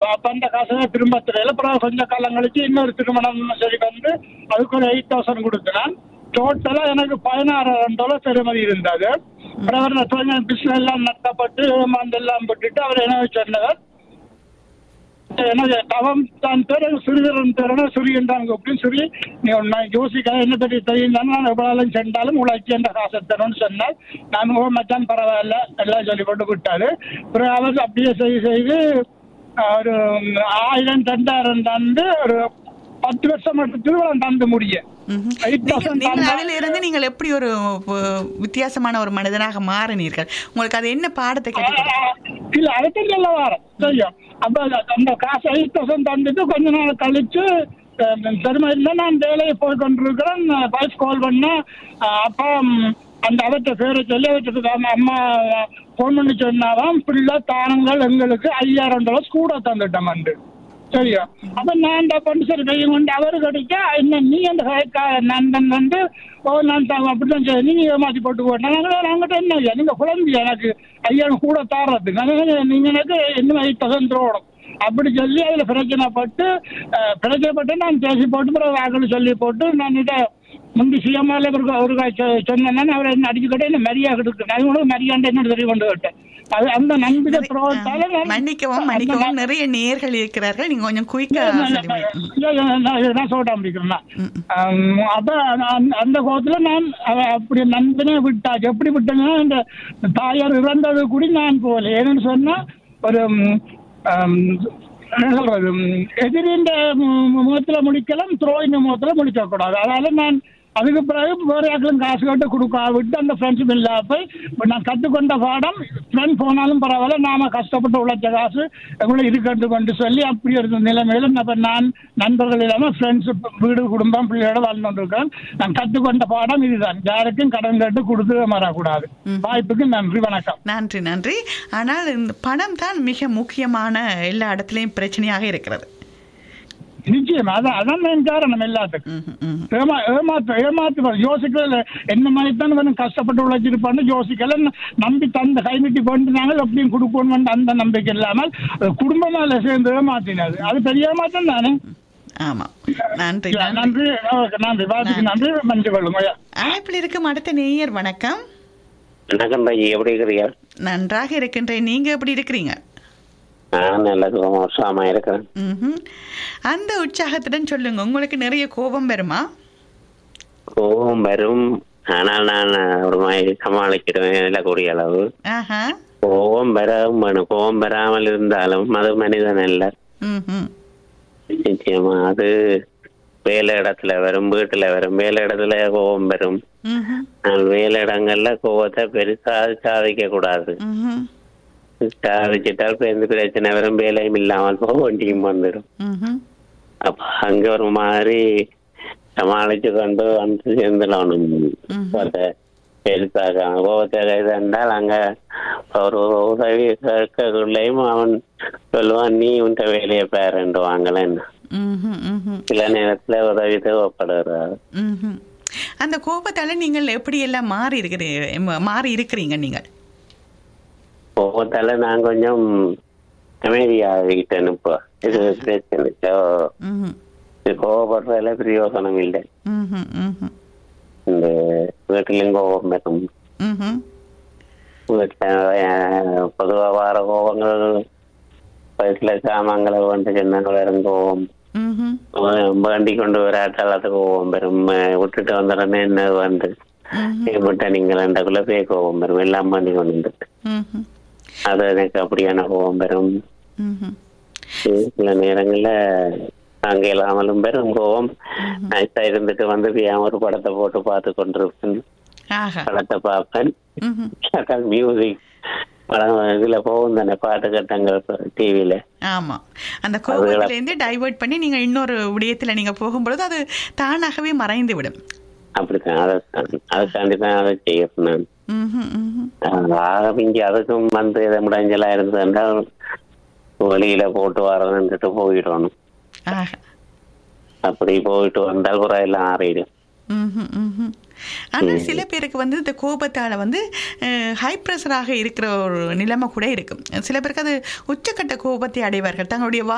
அப்ப அந்த காசை திரும்ப தெரியல அப்புறம் கொஞ்ச காலம் கழிச்சு இன்னொரு திருமணம் சரி வந்து அதுக்கு ஒரு எயிட் தௌசண்ட் கொடுத்தேன் டோட்டலா எனக்கு பதினாறாயிரம் டாலர் பெருமதி இருந்தது அப்புறம் அவர் தொழில் பிசினஸ் எல்லாம் நட்டப்பட்டு ஏமாந்து எல்லாம் போட்டுட்டு அவர் என்ன சொன்னவர் எனக்கு தவம் தான் பேர் சிறுதரன் பேரன சுரியன்றாங்க அப்படின்னு சொல்லி நீ நான் யோசிக்க என்ன பற்றி தெரியும் நான் எவ்வளவு சென்றாலும் உழைச்சி என்ற காசை தரணும்னு சொன்னால் நான் ஓ மச்சான் பரவாயில்ல எல்லாம் சொல்லி கொண்டு விட்டாரு அப்புறம் அவர் அப்படியே செய்து செய்து ஒரு ஆயிரம் ரெண்டாயிரம் தந்து ஒரு பத்து வருஷம் மட்டும் திருவிழம் தந்து முடிய ம்ஹும். Eight நீங்கள் thousand நீங்கள் தந்தா- அதில் இருந்து நீங்கள் எப்படி ஒரு அஹ், வித்தியாசமான ஒரு மனிதனாக மாறினீர்கள் உங்களுக்கு அது என்ன பாடத்தை கற்றுக் இல்ல அதுக்கும் சொல்ல வரேன் தெரியும் அப்ப அந்த- அந்த காசு எயிட் தௌசண்ட் தந்துட்டு கொஞ்ச நாள் கழிச்சு பெருமை இல்லை நான் வேலையை போய் கொண்டிருக்கிறேன் வைஃப் கால் பண்ண அப்பா ம், அந்த அவற்றை பேரை சொல்லி அவற்றுக்கு அம்மா ஃபோன் பண்ணி சொன்னாதான் பிள்ளை தானங்கள் எங்களுக்கு ஐயாயிரம் டாலர்ஸ் கூட தந்துட்டோம் வந்து சரியா அப்ப நான் இந்த பண்ணி சரி கையும் கொண்டு அவர் கிடைக்க என்ன நீ அந்த கா- நண்பன் வந்து ஓ நான் தான் அப்படிதான் சரி நீங்க ஏமாத்தி போட்டு போட்டேன் நாங்கள் நாங்கிட்ட என்ன ஐயா நீங்க குழந்தை எனக்கு ஐயாயிரம் கூட தாரது நீங்க எனக்கு இன்னும் எயிட் தௌசண்ட் ஓடும் அப்படி சொல்லி அதுல பிரச்சனைப்பட்டு அஹ், பிரச்சனைப்பட்டு நான் பேசி போட்டு பிறகு ஆக்கள் சொல்லி போட்டு நான் இதை முந்தி சுயமால ஒரு ஒரு சொன்னேன் அவர் என்ன அடிச்சுக்கிட்டே என்ன மரியாதை கொடுக்கு நான் கூட மரியாதை என்ன தெரிய கொண்டு விட்டேன் அது அந்த நம்பிக்கை துரோகத்தால நான் மன்னிக்கவும் மன்னிக்கவும் நிறைய நேர்கள் இருக்கிறார்கள் நீங்க கொஞ்சம் குயிக்கா நான் சொல்ல முடிக்கிறேன் அப்ப அந்த- அந்த கோலத்துல நான் அவ- அப்படி நண்பனே விட்டா எப்படி விட்டேன்னா இந்த தாயார் இறந்தது கூட நான் போகல ஏன்னு சொன்னா ஒரு ம், ஆம், என்ன சொல்றது ம், எதிரின்ற மு- முகத்துல முடிக்கலாம் துரோகின்ற முகத்துல முடிக்க கூடாது அதனால நான் அதுக்கு பிறகு வேற யாருக்கும் காசு கட்டு கொடுக்க விட்டு அந்த ஃப்ரெண்ட்ஷிப் இல்லாம போய் இப்ப நான் கற்றுக்கொண்ட பாடம் ஃப்ரெண்ட் போனாலும் பரவாயில்ல நாம கஷ்டப்பட்டு உழைச்ச காசு எவ்வளவு இருக்கட்டு கொண்டு சொல்லி அப்படி ஒரு நிலைமையில நம்ம நான் நண்பர்கள் இல்லாம ஃப்ரெண்ட்ஸ் வீடு குடும்பம் பிள்ளையோட வாழ்ந்து இருக்கேன் நான் கற்றுக்கொண்ட பாடம் இதுதான் யாருக்கும் கடன் கேட்டு கொடுத்து மாறக்கூடாது வாய்ப்புக்கு நன்றி வணக்கம் நன்றி நன்றி ஆனால் இந்த பணம் தான் மிக முக்கியமான எல்லா இடத்துலையும் பிரச்சனையாக இருக்கிறது நிச்சயம் அதான் அதான் main காரணம் எல்லாத்துக்கும் ம்ஹும், ம்ஹும். ஏமா ஏமாத்து ஏமாத்து யோசிக்கல என்ன மாதிரி தான் கொஞ்சம் கஷ்டப்பட்டு உழைச்சிருப்பான்னு யோசிக்கல ந- நம்பி தந்த கை நீட்டி கொண்டு நாங்கள் எப்படியும் கொடுக்கணும் அந்த நம்பிக்கை இல்லாமல் அது குடும்பமால சேர்ந்து ஏமாத்தினது அது பெரிய ஏமாற்றம் தானே ஆமாம் நன்றி நன்றி நன்றி ஓகே, நன்றி வாதிக்கு நன்றி மன்னிச்சு கொள்ளுங்க ஐயா. அழைப்பில் இருக்கும் அடுத்த நேயர் வணக்கம் வணக்கம் பாஜி எப்படி இருக்கிறீங்க நன்றாக இருக்கின்றேன் நீங்க எப்படி இருக்கிறீங்க நான் நல்ல வருஷமா இருக்கிறேன் ம்ஹும். அந்த உற்சாகத்துடன் சொல்லுங்க உங்களுக்கு நிறைய கோபம் வருமா கோபம் வரும் ஆனால் நான் ஒரு மாதிரி சமாளிக்கிறேன் நல்ல கூடிய அளவு ஆஹா கோபம் வராம வேணும் கோபம் வராமல் இருந்தாலும் அது மனிதன் அல்ல ம்ஹும். நிச்சயமா அது வேலை இடத்துல வரும் வீட்டுல வரும் வேலை இடத்துல கோபம் வரும் ம்ஹும். ஆனால் வேலை இடங்கள்ல கோபத்தை பெருசா சாதிக்க கூடாது ம்ஹும். சாதிச்சிட்டால் இப்ப எந்த பிரச்சனை வரும் வேலையும் இல்லாமல் போக வண்டியும் வந்துடும் ம்ஹும். அப்ப அங்க ஒரு மாதிரி சமாளிச்சு கொண்டு வந்து சேர்ந்துடணும் பெருசாக கோபத்தை இது என்றால் அங்க ஒரு உதவி கேட்கக்குள்ளேயும் அவன் சொல்லுவான் நீ உன்ட வேலையை பேரண்டு வாங்கலன்னு ம்ஹும். ம்ஹும். சில நேரத்துல உதவி தேவைப்படுறாரு ம்ஹும். அந்த கோபத்தால நீங்கள் எப்படி எல்லாம் மாறி இருக்கிறீங்க மாறி இருக்கிறீங்க நீங்கள் கோபத்தால நான் கொஞ்சம் அமைதியாகிட்டேன் இப்போ இது பிரச்சனை So, ம்ஹும். இது கோபப்படுறதுல பிரயோசனம் இல்லை ம்ஹும். ம்ஹும். இந்த வீட்டிலும் கோபம் வரும் ம்ஹும். வீட்டில் பொதுவாக வர கோபங்கள் வயசுல சாமான்களை கொண்டு சொன்னாங்க வரும் கோபம் ம்ஹும். வேண்டி கொண்டு வராட்டால் அது கோபம் வரும் விட்டுட்டு வந்துடுறேன்னு என்ன வந்து ம்ஹும். விட்ட நீங்கள் ரெண்டுக்குள்ள போய் கோபம் வரும் எல்லாம் பண்ணி கொண்டு வந்துட்டு ம்ஹும். அது எனக்கு அப்படியான கோபம் வரும் ம்ஹும். சில நேரங்கள்ல அங்க இல்லாமலும் பெரும் கோபம் நைஸா இருந்துட்டு வந்து பியாம ஒரு படத்தை போட்டு பார்த்து கொண்டிருப்பேன் ஆஹா படத்தை பார்ப்பேன் ம்ஹும். மியூசிக் படம் இதுல போகும் தானே பாட்டு கட்டங்கள் டிவில ஆமா அந்த கோபத்துல இருந்து டைவர்ட் பண்ணி நீங்க இன்னொரு விடயத்துல நீங்க போகும்பொழுது அது தானாகவே மறைந்து விடும் அப்படித்தான் அதை அதுக்காண்டி தான் அதை செய்யணும் நான் ம்ஹும். ம்ஹும். ஆக இங்க அதுக்கும் வந்து இதை முடிஞ்சலா இருந்ததுன்னா வெளியில போட்டு வரணுன்ட்டு போயிடணும் ஆஹா அப்படி போயிட்டு வந்தால் கூட எல்லாம் ஆறிடும் ம்ஹும், ம்ஹும். ஆனா சில பேருக்கு வந்து இந்த கோபத்தால வந்து ஹை ப்ரெஷராக இருக்கிற ஒரு நிலைமை கூட இருக்கும் சில பேருக்கு அது உச்சக்கட்ட கோபத்தை அடைவார்கள் தங்களுடைய